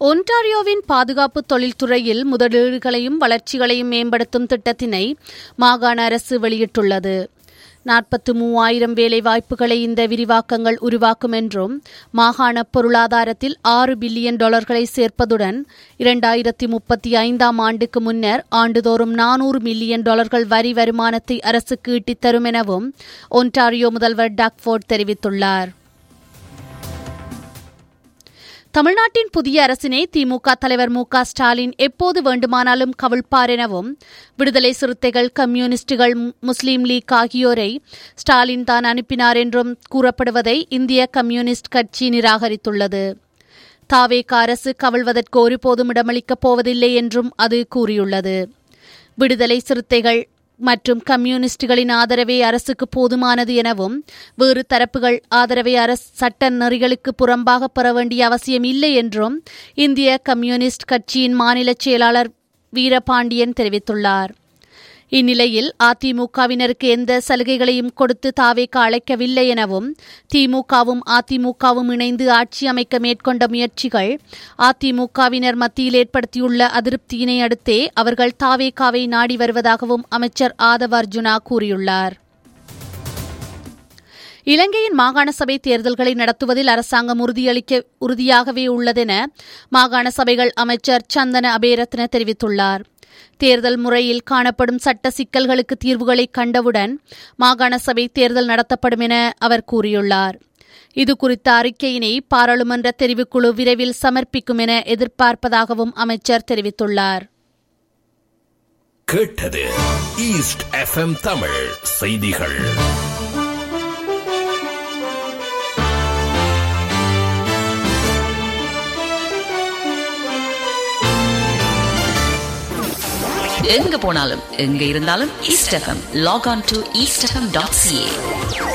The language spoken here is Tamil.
ஒன்டாரியோவின் பாதுகாப்பு தொழில்துறையில் முதலீடுகளையும் வளர்ச்சிகளையும் மேம்படுத்தும் திட்டத்தினை மாகாண அரசு வெளியிட்டுள்ளது நாற்பத்து மூவாயிரம் வேலைவாய்ப்புகளை இந்த விரிவாக்கங்கள் உருவாக்கும் என்றும் மாகாண பொருளாதாரத்தில் ஆறு பில்லியன் டாலர்களை சேர்ப்பதுடன் இரண்டாயிரத்தி முப்பத்தி ஐந்தாம் ஆண்டுக்கு முன்னர் ஆண்டுதோறும் நானூறு மில்லியன் டாலர்கள் வரி வருமானத்தை அரசுக்கு ஈட்டித் தரும் எனவும் ஒன்டாரியோ முதல்வர் டாக்ஃபோர்ட் தெரிவித்துள்ளார் தமிழ்நாட்டின் புதிய அரசினை திமுக தலைவர் மு க ஸ்டாலின் எப்போது வேண்டுமானாலும் கவிழ்ப்பார் எனவும் விடுதலை சிறுத்தைகள் கம்யூனிஸ்டுகள் முஸ்லீம் லீக் ஆகியோரை ஸ்டாலின் தான் அனுப்பினார் என்றும் கூறப்படுவதை இந்திய கம்யூனிஸ்ட் கட்சி நிராகரித்துள்ளது தாவேக அரசு கவிழ்வதற்கு ஒருபோதும் இடமளிக்கப் போவதில்லை என்றும் அது கூறியுள்ளது விடுதலை சிறுத்தைகள் மற்றும் கம்யூனிஸ்டுகளின் ஆதரவே அரசுக்கு போதுமானது எனவும் வேறு தரப்புகள் ஆதரவை அரசு சட்ட நெறிகளுக்கு புறம்பாக பெற வேண்டிய அவசியம் இல்லை என்றும் இந்திய கம்யூனிஸ்ட் கட்சியின் மாநில செயலாளர் வீரபாண்டியன் தெரிவித்துள்ளார் இந்நிலையில் அதிமுகவினருக்கு எந்த சலுகைகளையும் கொடுத்து தாவேக்க அழைக்கவில்லை எனவும் திமுகவும் அதிமுகவும் இணைந்து ஆட்சி அமைக்க மேற்கொண்ட முயற்சிகள் அதிமுகவினர் மத்தியில் ஏற்படுத்தியுள்ள அதிருப்தியினை அடுத்தே அவர்கள் தாவேக்காவை நாடி வருவதாகவும் அமைச்சர் ஆதவ அர்ஜுனா கூறியுள்ளார் இலங்கையின் மாகாண சபை தேர்தல்களை நடத்துவதில் அரசாங்கம் உறுதியளிக்க உறுதியாகவே உள்ளதென மாகாண சபைகள் அமைச்சர் சந்தன அபேரத்ன தெரிவித்துள்ளார் தேர்தல் முறையில் காணப்படும் சட்ட சிக்கல்களுக்கு தீர்வுகளை கண்டவுடன் மாகாண சபை தேர்தல் நடத்தப்படும் என அவர் கூறியுள்ளார் இது குறித்த அறிக்கையினை பாராளுமன்ற தெரிவுக்குழு விரைவில் சமர்ப்பிக்கும் என எதிர்பார்ப்பதாகவும் அமைச்சர் தெரிவித்துள்ளார் கேட்டது ஈஸ்ட் எஃப்எம் தமிழ் செய்திகள் எங்க போனாலும் எங்க இருந்தாலும் East F M log on to East F M dot CA